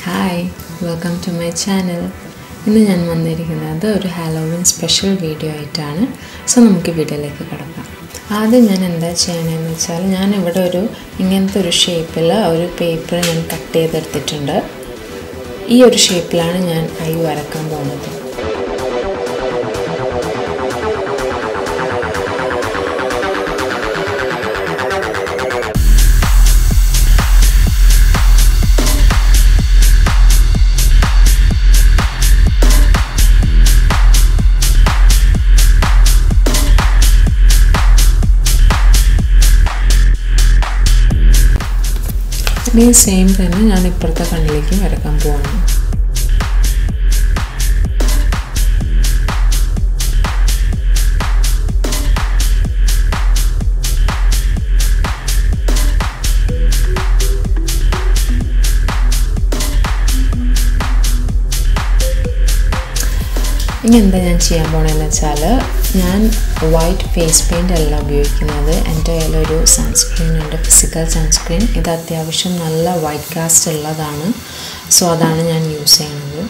hi welcome to my channel ഇന്ന് ഞാൻ വന്നിരിക്കുന്നത് ഒരു ഹാലോവിൻ സ്പെഷ്യൽ വീഡിയോ ആയിട്ടാണ് സോ നമുക്ക് വീഡിയോയിലേക്ക് കിടക്കാം ആദ്യം ഞാൻ എന്താ ചെയ്യണമെന്ന് വെച്ചാൽ ഞാൻ ഇവിടെ ഒരു ഇങ്ങനത്തെ ഒരു ഷേപ്പിൽ ഒരു പേപ്പർ ഞാൻ കട്ട് ചെയ്തെടുത്തിട്ടുണ്ട് ഈ ഒരു ഷേപ്പിലാണ് ഞാൻ ഐ വരക്കാൻ പോകുന്നത് ഈ സെയിം തന്നെ ഞാൻ ഇപ്പുറത്തെ കണ്ണിലേക്ക് വരക്കാൻ പോവാണ് ഇനി എന്താ ഞാൻ ചെയ്യാൻ പോണതെന്ന് വെച്ചാൽ ഞാൻ വൈറ്റ് ഫേസ് പെയിൻ്റ് അല്ല ഉപയോഗിക്കുന്നത് എൻ്റെ കയ്യിലൊരു സൺസ്ക്രീൻ ഉണ്ട് ഫിസിക്കൽ സൺസ്ക്രീൻ ഇത് അത്യാവശ്യം നല്ല വൈറ്റ് കാസ്റ്റ് ഉള്ളതാണ് സോ അതാണ് ഞാൻ യൂസ് ചെയ്യുന്നത്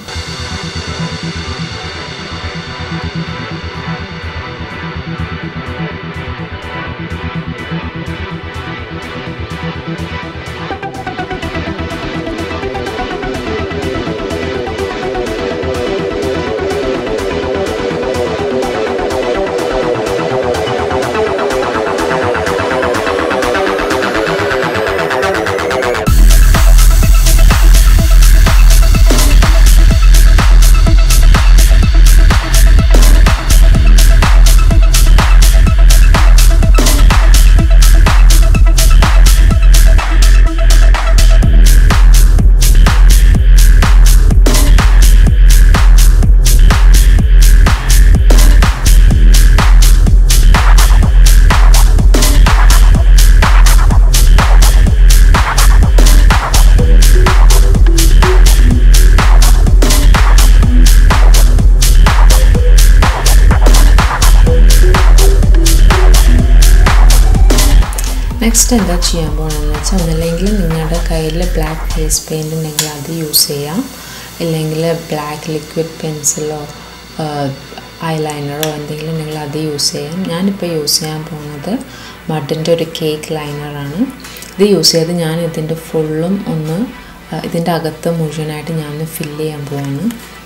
നെക്സ്റ്റ് എന്താ ചെയ്യാൻ പോകണമെന്ന് വെച്ചാൽ ഒന്നല്ലെങ്കിൽ നിങ്ങളുടെ കയ്യിൽ ബ്ലാക്ക് ഫേസ് പെയിൻറ് ഉണ്ടെങ്കിൽ അത് യൂസ് ചെയ്യാം ഇല്ലെങ്കിൽ ബ്ലാക്ക് ലിക്വിഡ് പെൻസിലോ ഐലൈനറോ എന്തെങ്കിലും ഉണ്ടെങ്കിൽ അത് യൂസ് ചെയ്യാം ഞാനിപ്പോൾ യൂസ് ചെയ്യാൻ പോകുന്നത് മഡിൻ്റെ ഒരു കേക്ക് ലൈനറാണ് ഇത് യൂസ് ചെയ്ത് ഞാൻ ഇതിൻ്റെ ഫുള്ളും ഒന്ന് ഇതിൻ്റെ അകത്ത് മുഴുവനായിട്ട് ഞാൻ ഫില്ല് ചെയ്യാൻ പോവാണ്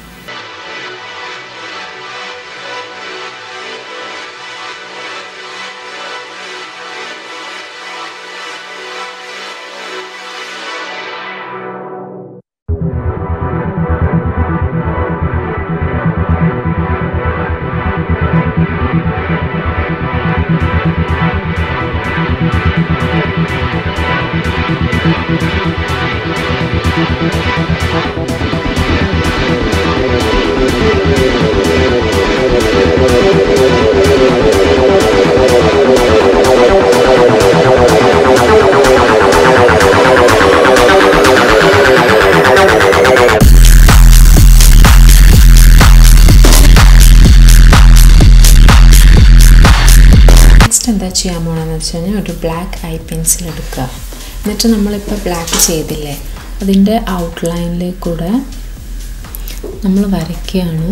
നെക്സ്റ്റ് എന്താ ചെയ്യാൻ പോകണമെന്ന് വെച്ച് കഴിഞ്ഞാൽ ഒരു ബ്ലാക്ക് ഐ പെൻസിൽ എടുക്കുക എന്നിട്ട് നമ്മളിപ്പോൾ ബ്ലാക്ക് ചെയ്തില്ലേ അതിൻ്റെ ഔട്ട്ലൈനിൽ കൂടെ നമ്മൾ വരയ്ക്കുകയാണ്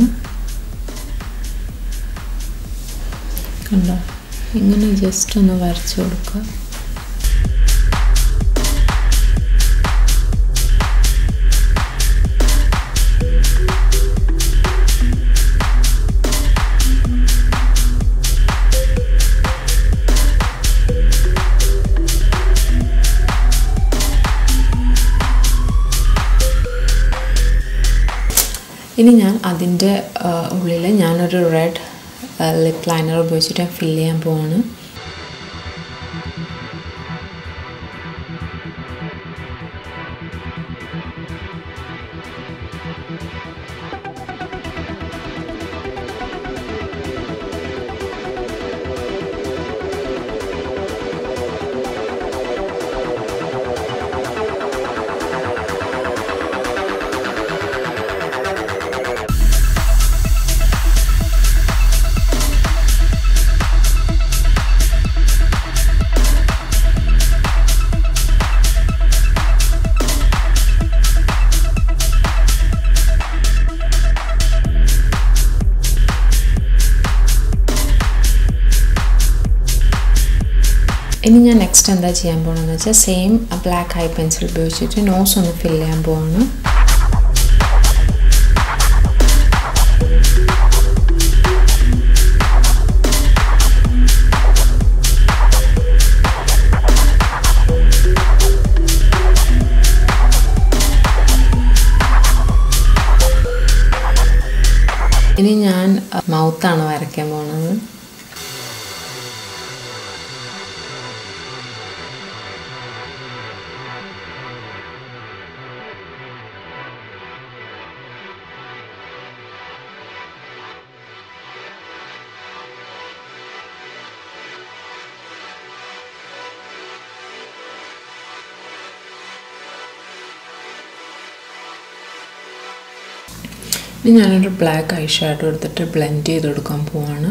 കണ്ടോ ഇങ്ങനെ ജസ്റ്റ് ഒന്ന് വരച്ചു കൊടുക്കുക ഇനി ഞാൻ അതിൻ്റെ ഉള്ളിൽ ഞാനൊരു റെഡ് ലിപ്പ് ലൈനർ ഉപയോഗിച്ചിട്ട് ഫില്ല് ചെയ്യാൻ പോവാണ് ഇനി ഞാൻ നെക്സ്റ്റ് എന്താ ചെയ്യാൻ പോകണമെന്ന് വെച്ചാൽ സെയിം ബ്ലാക്ക് ഹൈ പെൻസിൽ ഉപയോഗിച്ചിട്ട് നോസ് ഒന്ന് ഫിൽ ചെയ്യാൻ പോവാണ് ഇനി ഞാൻ മൗത്താണ് വരയ്ക്കാൻ പോണത് ഇനി ഞാനൊരു ബ്ലാക്ക് ഐ ഷാഡോ എടുത്തിട്ട് ബ്ലെൻഡ് ചെയ്ത് കൊടുക്കാൻ പോവാണ്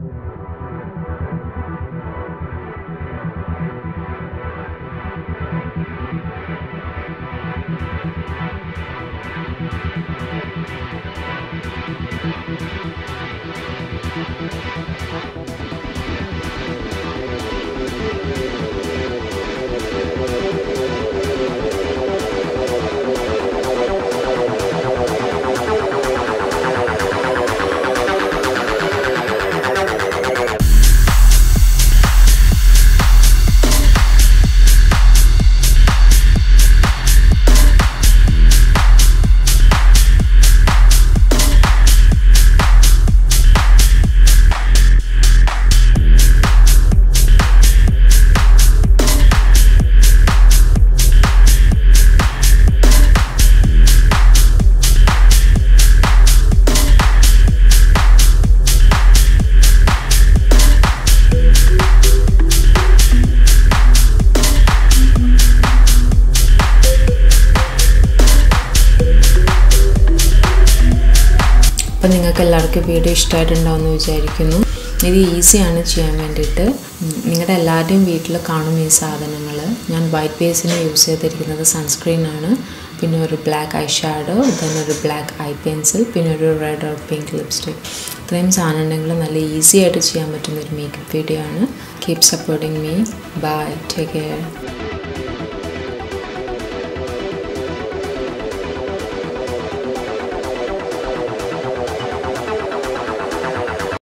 അപ്പോൾ നിങ്ങൾക്ക് എല്ലാവർക്കും വീഡിയോ ഇഷ്ടമായിട്ടുണ്ടാവുമെന്ന് വിചാരിക്കുന്നു ഇത് ഈസിയാണ് ചെയ്യാൻ വേണ്ടിയിട്ട് നിങ്ങളുടെ എല്ലാവരുടെയും വീട്ടിൽ കാണും ഈ സാധനങ്ങൾ ഞാൻ വൈറ്റ് ബേസിന് യൂസ് ചെയ്തിരിക്കുന്നത് സൺസ്ക്രീനാണ് പിന്നെ ഒരു ബ്ലാക്ക് ഐ ഷാഡോ then ഒരു ബ്ലാക്ക് ഐ പെൻസിൽ പിന്നെ ഒരു റെഡ് ഓർ പിങ്ക് ലിപ്സ്റ്റിക് ഇത്രയും സാധനം ഉണ്ടെങ്കിൽ നല്ല ഈസി ആയിട്ട് ചെയ്യാൻ പറ്റുന്ന ഒരു മേക്കപ്പ് വീഡിയോ ആണ് keep supporting me bye take care